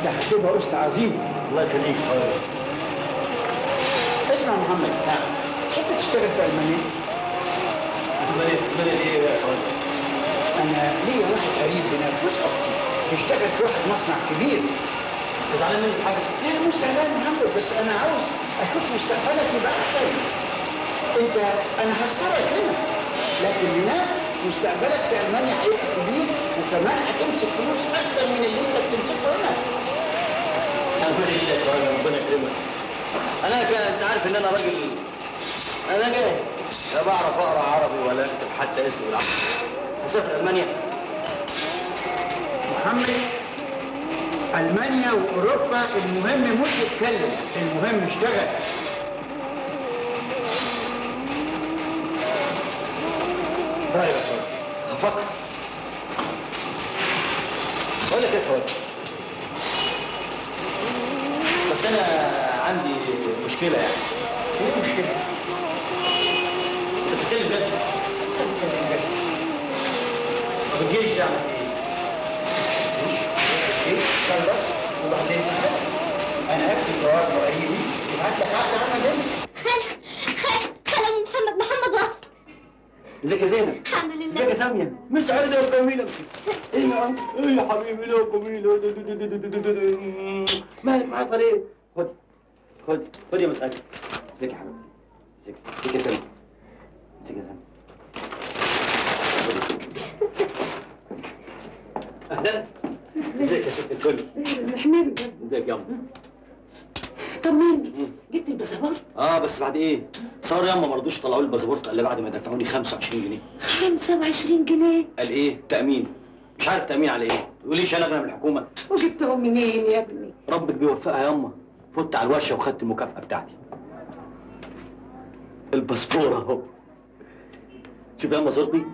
ده هتبقى أسرة عظيمة الله يخليك اسمع يا محمد نعم كنت تشتغل في ألمانيا؟ ألمانيا إيه يا خالد؟ أنا ليا واحد قريب هناك جوز أختي بيشتغل في واحد مصنع كبير زعلان مني في حاجة؟ لا مش زعلان يا محمد بس أنا عاوز أشوف مستقبلك يبقى أحسن أنت أنا هخسرك هنا لكن هناك مستقبلك في ألمانيا هيبقى كبير وكمان هتمسك فلوس أكتر من اللي أنت بتمسكه هنا ربنا يشفيك يا راجل ربنا يكرمك انا كان انت عارف ان انا راجل انا جاهل لا بعرف اقرا عربي ولا اكتب حتى اسمي بالعربي هسافر المانيا محمد ألمانيا وأوروبا المهم مش يتكلم المهم يشتغل طيب يا خالد هفكر بقول لك ايه يا خالد بس انا عندي مشكله يعني ايه المشكلة؟ انت بتتكلم جد طب الجيش يعني ايه؟ ايه؟ خلص وبعدين تخلص. أنا هكتب جواب قريبي يبعت لك عقد عمل هنا خال خال خال أم محمد محمد وصل ازيك يا زينب الحمد ازيك يا لله ساميه مش عايزه يا جميله ايه يا ايه يا حبيبي لا جميله دو- دو- دو- دو- دو- دو- دو- دو. مالك معاك ليه خد خد خد يا مسألة ازيك يا حبيبي ازيك ازيك يا ساميه ازيك يا ساميه اهلا ازيك يا ست الكل محمد ازيك يا أم؟ طمني جبت الباسبور اه بس بعد ايه صار ياما ما رضوش يطلعوا لي الباسبورت الا بعد ما دفعوني 25 جنيه 25 جنيه قال ايه تامين مش عارف تامين على ايه تقوليش انا اغنى من الحكومه وجبتهم منين يا ابني ربك بيوفقها ياما فت على الورشه وخدت المكافاه بتاعتي الباسبور اهو شوف ياما صورتي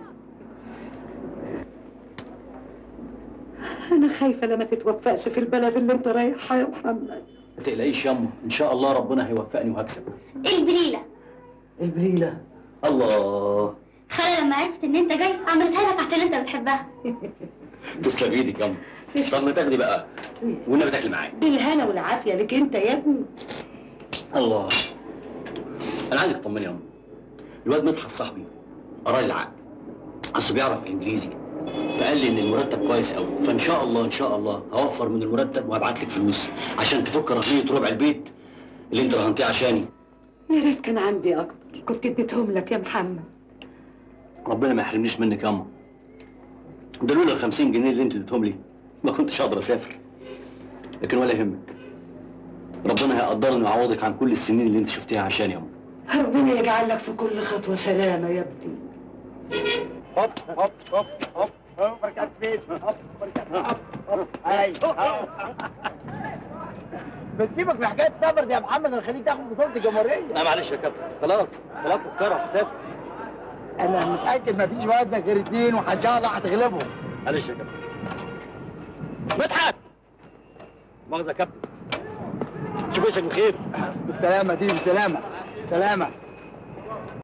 انا خايفه لما تتوفقش في البلد اللي انت رايحها يا محمد ما تقلقيش ياما ان شاء الله ربنا هيوفقني وهكسب البليلة البليله الله خالة لما عرفت إن أنت جاي عملتها لك عشان أنت بتحبها تسلم ايدك ياما طب ما تاخدي بقى والنبي تاكلي معايا بالهنا والعافيه لك انت يا ابني الله انا عايزك تطمني ياما الواد مدحت صاحبي قرا لي العقد اصله بيعرف انجليزي فقال لي ان المرتب كويس قوي فان شاء الله ان شاء الله هوفر من المرتب وهبعت لك فلوس عشان تفك رهنيه ربع البيت اللي انت رهنتيه عشاني يا ريت كان عندي اكتر كنت اديتهم لك يا محمد ربنا ما يحرمنيش منك ياما ده لولا ال 50 جنيه اللي انت اديتهم لي ما كنتش اقدر اسافر لكن ولا يهمك ربنا هيقدرني ويعوضك عن كل السنين اللي انت شفتيها عشاني ياما ربنا يجعل لك في كل خطوه سلامه يا ابني هوب هوب هوب هوب هوب بركات فين هوب بركات هوب هوب اي بتسيبك في حكايه سفر دي يا محمد الخليج تاخد بطوله الجمهوريه لا معلش يا كابتن خلاص خلاص تذكره سافر انا متاكد مفيش وزنك غير اتنين وان شاء الله هتغلبهم معلش يا كابتن مدحت مؤاخذة يا كابتن شوف وشك بخير بالسلامه دي بالسلامه سلامه